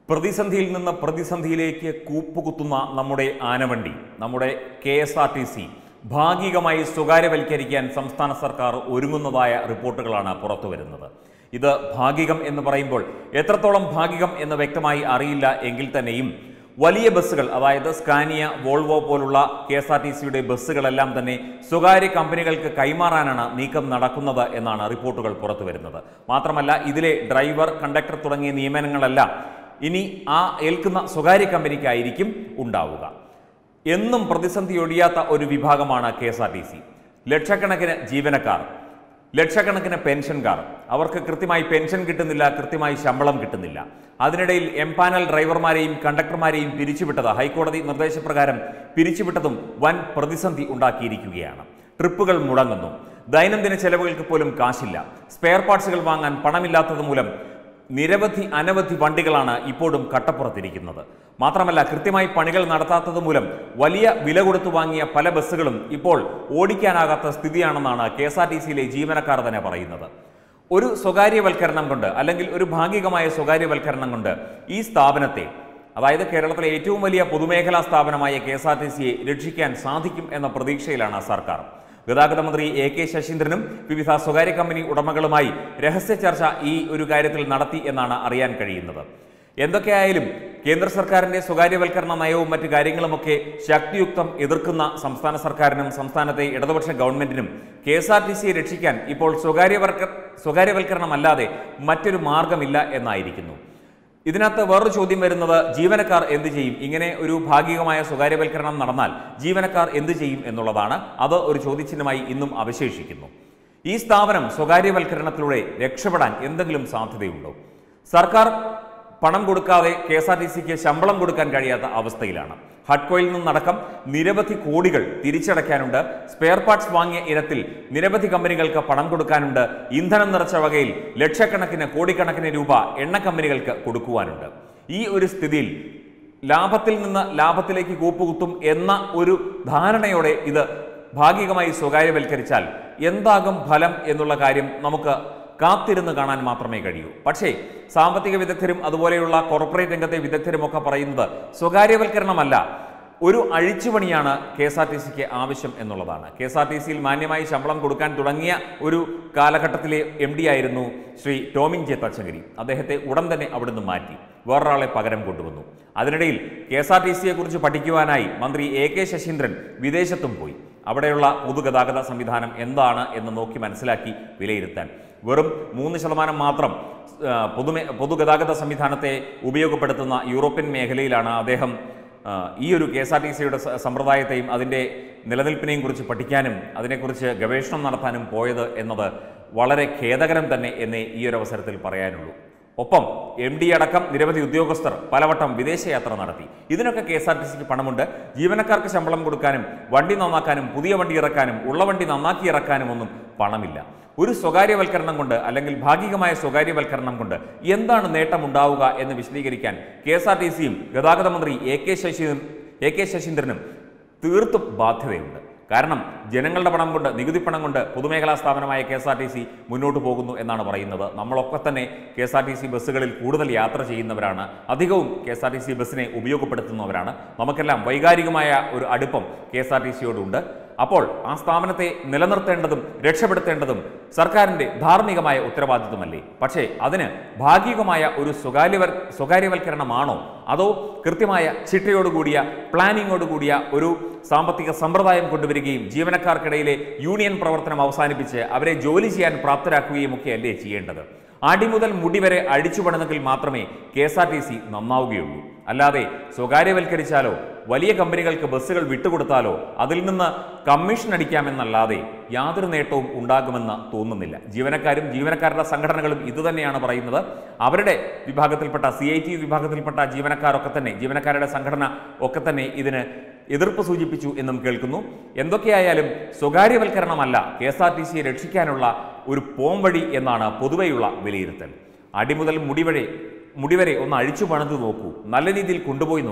പ്രതിസന്ധിയിൽ നിന്ന് പ്രതിസന്ധിയിലേക്ക് കൂപ്പുകുത്തുന്ന നമ്മുടെ ആനവണ്ടി നമ്മുടെ K S R T C ഭാഗികമായി സ്വകാര്യവൽക്കരിക്കാൻ സംസ്ഥാന സർക്കാർ ഒരുങ്ങുന്നതായ റിപ്പോർട്ടുകളാണ് പുറത്തു വരുന്നത് ഇത് ഭാഗികം എന്ന് പറയുമ്പോൾ എത്രത്തോളം ഭാഗികം എന്ന് വ്യക്തമായി അറിയില്ല എങ്കിൽ തന്നെയും വലിയ ബസ്സുകൾ അതായത് സ്കാനിയ വോൾവോ പോലുള്ള കെ എസ് ആർ ടി സിയുടെ ബസ്സുകളെല്ലാം തന്നെ സ്വകാര്യ കമ്പനികൾക്ക് കൈമാറാനാണ് നീക്കം നടക്കുന്നത് എന്നാണ് റിപ്പോർട്ടുകൾ പുറത്തു വരുന്നത് മാത്രമല്ല ഇതിലെ ഡ്രൈവർ കണ്ടക്ടർ തുടങ്ങിയ നിയമനങ്ങളെല്ലാം ഇനി ആ ഏൽക്കുന്ന സ്വകാര്യ കമ്പനിക്കായിരിക്കും ഉണ്ടാവുക എന്നും പ്രതിസന്ധി ഒഴിയാത്ത ഒരു വിഭാഗമാണ് K S R T C ലക്ഷക്കണക്കിന് ജീവനക്കാർ ലക്ഷക്കണക്കിന് പെൻഷൻകാർ അവർക്ക് കൃത്യമായി പെൻഷൻ കിട്ടുന്നില്ല കൃത്യമായി ശമ്പളം കിട്ടുന്നില്ല അതിനിടയിൽ എംപാനൽ ഡ്രൈവർമാരെയും കണ്ടക്ടർമാരെയും പിരിച്ചുവിട്ടത് ഹൈക്കോടതി നിർദ്ദേശപ്രകാരം പിരിച്ചുവിട്ടതും വൻ പ്രതിസന്ധി ഉണ്ടാക്കിയിരിക്കുകയാണ് ട്രിപ്പുകൾ മുടങ്ങുന്നു ദൈനംദിന ചെലവുകൾക്ക് പോലും കാശില്ല സ്പെയർ പാർട്സുകൾ വാങ്ങാൻ പണമില്ലാത്തത് മൂലം നിരവധി അനവധി വണ്ടികളാണ് ഇപ്പോഴും കട്ടപ്പുറത്തിരിക്കുന്നത് മാത്രമല്ല കൃത്യമായി പണികൾ നടത്താത്തത് മൂലം വലിയ വില കൊടുത്തു വാങ്ങിയ പല ബസ്സുകളും ഇപ്പോൾ ഓടിക്കാനാകാത്ത സ്ഥിതിയാണെന്നാണ് കെ എസ് ആർ ടി സിയിലെ ജീവനക്കാർ തന്നെ പറയുന്നത് ഒരു സ്വകാര്യവൽക്കരണം കൊണ്ട് അല്ലെങ്കിൽ ഒരു ഭാഗികമായ സ്വകാര്യവൽക്കരണം കൊണ്ട് ഈ സ്ഥാപനത്തെ അതായത് കേരളത്തിലെ ഏറ്റവും വലിയ പൊതുമേഖലാ സ്ഥാപനമായ കെ എസ് ആർ ടി സിയെ രക്ഷിക്കാൻ സാധിക്കും എന്ന പ്രതീക്ഷയിലാണ് സർക്കാർ ഗതാഗത മന്ത്രി എ കെ ശശീന്ദ്രനും വിവിധ സ്വകാര്യ കമ്പനി ഉടമകളുമായി രഹസ്യ ചർച്ച ഈ ഒരു കാര്യത്തിൽ നടത്തി എന്നാണ് അറിയാൻ കഴിയുന്നത് എന്തൊക്കെയായാലും കേന്ദ്ര സർക്കാരിന്റെ സ്വകാര്യവൽക്കരണ നയവും മറ്റു കാര്യങ്ങളുമൊക്കെ ശക്തിയുക്തം എതിർക്കുന്ന സംസ്ഥാന സർക്കാരിനും സംസ്ഥാനത്തെ ഇടതുപക്ഷ ഗവൺമെന്റിനും കെ എസ് ആർ ടി സിയെ രക്ഷിക്കാൻ ഇപ്പോൾ സ്വകാര്യവൽക്ക സ്വകാര്യവൽക്കരണമല്ലാതെ മറ്റൊരു മാർഗമില്ല എന്നായിരിക്കുന്നു ഇതിനകത്ത് വേറൊരു ചോദ്യം വരുന്നത് ജീവനക്കാർ എന്ത് ചെയ്യും ഇങ്ങനെ ഒരു ഭാഗികമായ സ്വകാര്യവൽക്കരണം നടന്നാൽ ജീവനക്കാർ എന്ത് ചെയ്യും എന്നുള്ളതാണ് അത് ഒരു ചോദ്യചിഹ്നമായി ഇന്നും അവശേഷിക്കുന്നു ഈ സ്ഥാപനം സ്വകാര്യവൽക്കരണത്തിലൂടെ രക്ഷപ്പെടാൻ എന്തെങ്കിലും സാധ്യതയുണ്ടോ സർക്കാർ പണം കൊടുക്കാതെ കെ എസ് ആർ ടി സിക്ക് ശമ്പളം കൊടുക്കാൻ കഴിയാത്ത അവസ്ഥയിലാണ് ഹഡ്കോയിൽ നിന്നടക്കം നിരവധി കോടികൾ തിരിച്ചടയ്ക്കാനുണ്ട് സ്പെയർ പാർട്സ് വാങ്ങിയ ഇനത്തിൽ നിരവധി കമ്പനികൾക്ക് പണം കൊടുക്കാനുണ്ട് ഇന്ധനം നിറച്ച വകയിൽ ലക്ഷക്കണക്കിന് കോടിക്കണക്കിന് രൂപ എണ്ണ കമ്പനികൾക്ക് കൊടുക്കുവാനുണ്ട് ഈ ഒരു സ്ഥിതിയിൽ ലാഭത്തിൽ നിന്ന് ലാഭത്തിലേക്ക് കൂപ്പുകുത്തും എന്ന ഒരു ധാരണയോടെ ഇത് ഭാഗികമായി സ്വകാര്യവൽക്കരിച്ചാൽ എന്താകും ഫലം എന്നുള്ള കാര്യം നമുക്ക് കാത്തിരുന്ന് കാണാൻ മാത്രമേ കഴിയൂ പക്ഷേ സാമ്പത്തിക വിദഗ്ധരും അതുപോലെയുള്ള കോർപ്പറേറ്റ് രംഗത്തെ വിദഗ്ധരും ഒക്കെ പറയുന്നത് സ്വകാര്യവൽക്കരണമല്ല ഒരു അഴിച്ചുപണിയാണ് കെ എസ് ആർ ടി സിക്ക് ആവശ്യം എന്നുള്ളതാണ് കെ എസ് ആർ ടി സിയിൽ മാന്യമായി ശമ്പളം കൊടുക്കാൻ തുടങ്ങിയ ഒരു കാലഘട്ടത്തിലെ എം ഡി ആയിരുന്നു ശ്രീ ടോമിൻ ജെ തച്ചങ്കരി അദ്ദേഹത്തെ ഉടൻ തന്നെ അവിടുന്ന് മാറ്റി വേറൊരാളെ പകരം കൊണ്ടുവന്നു അതിനിടയിൽ കെ എസ് ആർ ടി സിയെ കുറിച്ച് പഠിക്കുവാനായി മന്ത്രി എ കെ ശശീന്ദ്രൻ വിദേശത്തും പോയി അവിടെയുള്ള പൊതുഗതാഗത സംവിധാനം എന്താണ് എന്ന് നോക്കി മനസ്സിലാക്കി വിലയിരുത്താൻ വെറും മൂന്ന് ശതമാനം മാത്രം ആ, പൊതുമേ പൊതുഗതാഗത സംവിധാനത്തെ ഉപയോഗപ്പെടുത്തുന്ന യൂറോപ്യൻ മേഖലയിലാണ് അദ്ദേഹം ആ, ഈ ഒരു കെ എസ് ആർ ടി സിയുടെ സമ്പ്രദായത്തെയും അതിൻ്റെ നിലനിൽപ്പിനെയും കുറിച്ച് പഠിക്കാനും അതിനെക്കുറിച്ച് ഗവേഷണം നടത്താനും പോയത് എന്നത് വളരെ ഖേദകരം തന്നെ എന്നേ ഈ ഒരു അവസരത്തിൽ പറയാനുള്ളൂ ഒപ്പം എം ഡി അടക്കം നിരവധി ഉദ്യോഗസ്ഥർ പലവട്ടം വിദേശയാത്ര നടത്തി ഇതിനൊക്കെ കെ എസ് ആർ ടി സിക്ക് പണമുണ്ട് ജീവനക്കാർക്ക് ശമ്പളം കൊടുക്കാനും വണ്ടി നന്നാക്കാനും പുതിയ വണ്ടി ഇറക്കാനും ഉള്ള വണ്ടി നന്നാക്കി ഇറക്കാനും ഒന്നും പണമില്ല ഒരു സ്വകാര്യവൽക്കരണം കൊണ്ട് അല്ലെങ്കിൽ ഭാഗികമായ സ്വകാര്യവൽക്കരണം കൊണ്ട് എന്താണ് നേട്ടമുണ്ടാവുക എന്ന് വിശദീകരിക്കാൻ കെ എസ് ആർ ടി സിയും ഗതാഗത മന്ത്രി A K Saseendran A K ശശീന്ദ്രനും തീർത്തും ബാധ്യതയുണ്ട് കാരണം ജനങ്ങളുടെ പണം കൊണ്ട് നികുതി പണം കൊണ്ട് പൊതുമേഖലാ സ്ഥാപനമായ K S R T C മുന്നോട്ട് പോകുന്നു എന്നാണ് പറയുന്നത് നമ്മളൊക്കെ തന്നെ K S R T C ബസ്സുകളിൽ കൂടുതൽ യാത്ര ചെയ്യുന്നവരാണ് അധികവും K S R T C ബസ്സിനെ ഉപയോഗപ്പെടുത്തുന്നവരാണ് നമുക്കെല്ലാം വൈകാരികമായ ഒരു അടുപ്പം കെ എസ് ആർ ടി സിയോടുണ്ട് അപ്പോൾ ആ സ്ഥാപനത്തെ നിലനിർത്തേണ്ടതും രക്ഷപ്പെടുത്തേണ്ടതും സർക്കാരിന്റെ ധാർമ്മികമായ ഉത്തരവാദിത്വമല്ലേ പക്ഷേ അതിന് ഭാഗികമായ ഒരു സ്വകാര്യവൽ സ്വകാര്യവൽക്കരണമാണോ അതോ കൃത്യമായ ചിട്ടയോടുകൂടിയ പ്ലാനിങ്ങോടുകൂടിയ ഒരു സാമ്പത്തിക സമ്പ്രദായം കൊണ്ടുവരികയും ജീവനക്കാർക്കിടയിലെ യൂണിയൻ പ്രവർത്തനം അവസാനിപ്പിച്ച് അവരെ ജോലി ചെയ്യാൻ പ്രാപ്തരാക്കുകയും ഒക്കെയല്ലേ ചെയ്യേണ്ടത് അടിമുതൽ മുടി വരെ അടിച്ചുപണിതെങ്കിൽ മാത്രമേ K S R T C നന്നാവുകയുള്ളൂ അല്ലാതെ സ്വകാര്യവൽക്കരിച്ചാലോ വലിയ കമ്പനികൾക്ക് ബസ്സുകൾ വിട്ടുകൊടുത്താലോ അതിൽ നിന്ന് കമ്മീഷൻ അടിക്കാമെന്നല്ലാതെ യാതൊരു നേട്ടവും ഉണ്ടാകുമെന്ന് തോന്നുന്നില്ല ജീവനക്കാരും ജീവനക്കാരുടെ സംഘടനകളും ഇതുതന്നെയാണ് പറയുന്നത് അവരുടെ വിഭാഗത്തിൽപ്പെട്ട സി ഐ ടി വിഭാഗത്തിൽപ്പെട്ട ജീവനക്കാരൊക്കെ തന്നെ ജീവനക്കാരുടെ സംഘടന ഒക്കെ തന്നെ ഇതിന് എതിർപ്പ് സൂചിപ്പിച്ചു എന്നും കേൾക്കുന്നു എന്തൊക്കെയായാലും സ്വകാര്യവൽക്കരണമല്ല കെ എസ് ആർ ടി സിയെ രക്ഷിക്കാനുള്ള ഒരു പോംവഴി എന്നാണ് പൊതുവെയുള്ള വിലയിരുത്തൽ അടിമുതൽ മുടിവരെ മുടിവരെ ഒന്ന് അഴിച്ചു പണിത് നോക്കൂ നല്ല രീതിയിൽ കൊണ്ടുപോയി നോക്കൂ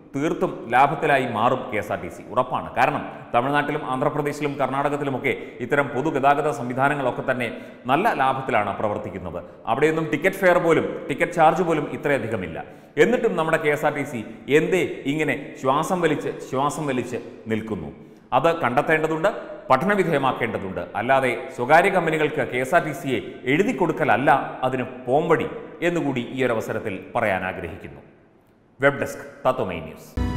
തീർത്തും ലാഭത്തിലായി മാറും K S R T C ഉറപ്പാണ് കാരണം തമിഴ്നാട്ടിലും ആന്ധ്രാപ്രദേശിലും കർണാടകത്തിലുമൊക്കെ ഇത്തരം പൊതുഗതാഗത സംവിധാനങ്ങളൊക്കെ തന്നെ നല്ല ലാഭത്തിലാണ് പ്രവർത്തിക്കുന്നത് അവിടെയൊന്നും ടിക്കറ്റ് ഫെയർ പോലും ടിക്കറ്റ് ചാർജ് പോലും ഇത്രയധികമില്ല എന്നിട്ടും നമ്മുടെ K S R T C എന്തേ ഇങ്ങനെ ശ്വാസം വലിച്ച് ശ്വാസം വലിച്ച് നിൽക്കുന്നു അത് കണ്ടെത്തേണ്ടതുണ്ട് പഠനവിധേയമാക്കേണ്ടതുണ്ട് അല്ലാതെ സ്വകാര്യ കമ്പനികൾക്ക് കെ എസ് ആർ ടി സിയെ എഴുതി കൊടുക്കലല്ല അതിന് പോംവടി എന്നുകൂടി ഈ ഒരു അവസരത്തിൽ പറയാൻ ആഗ്രഹിക്കുന്നു വെബ് ഡെസ്ക് തത്വമൈ ന്യൂസ്